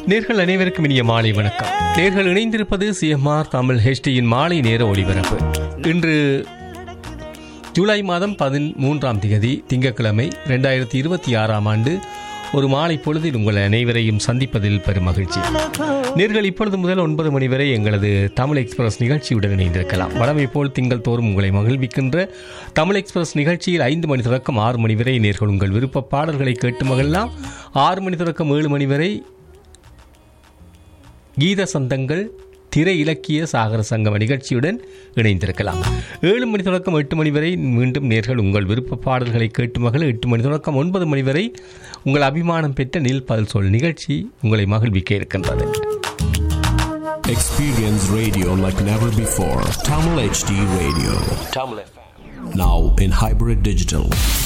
நேர்கள் அனைவருக்கும் இனிய மாலை வணக்கம் நேர்கள் இணைந்திருப்பது சிஎம்ஆர் தமிழ் ஹெச்டியின் மாலை நேர ஒளிபரப்பு இன்று ஜூலை மாதம் பதிமூன்றாம் திகதி திங்கட்கிழமை ரெண்டாயிரத்தி இருபத்தி ஆறாம் ஆண்டு ஒரு மாலை பொழுதில் உங்கள் அனைவரையும் சந்திப்பதில் பெரும் மகிழ்ச்சி நேர்கள் இப்பொழுது முதல் ஒன்பது மணி வரை எங்களது தமிழ் எக்ஸ்பிரஸ் நிகழ்ச்சியுடன் இணைந்திருக்கலாம் வழமை போல் திங்கள் தோறும் உங்களை மகிழ்விக்கின்ற தமிழ் எக்ஸ்பிரஸ் நிகழ்ச்சியில் ஐந்து மணி தொடக்கம் ஆறு மணி வரை நேர்கள் உங்கள் விருப்ப பாடல்களை கேட்டு மகிழலாம் ஆறு மணி தொடக்கம் ஏழு மணி வரை கீத சந்தங்கள் திரை இலக்கிய சாகர சங்கம நிகழ்ச்சியுடன் இணைந்திருக்கலாம் ஏழு மணி தொடக்கம் எட்டு மணி வரை மீண்டும் நேர்கள் உங்கள் விருப்ப பாடல்களை கேட்டு மகள் எட்டு மணி தொடக்கம் ஒன்பது மணி வரை உங்கள் அபிமானம் பெற்ற நில் பல் சொல் நிகழ்ச்சி உங்களை மகிழ்விக்க இருக்கின்றது Experience radio like never before. Tamil HD Radio. Tamil Now in hybrid digital.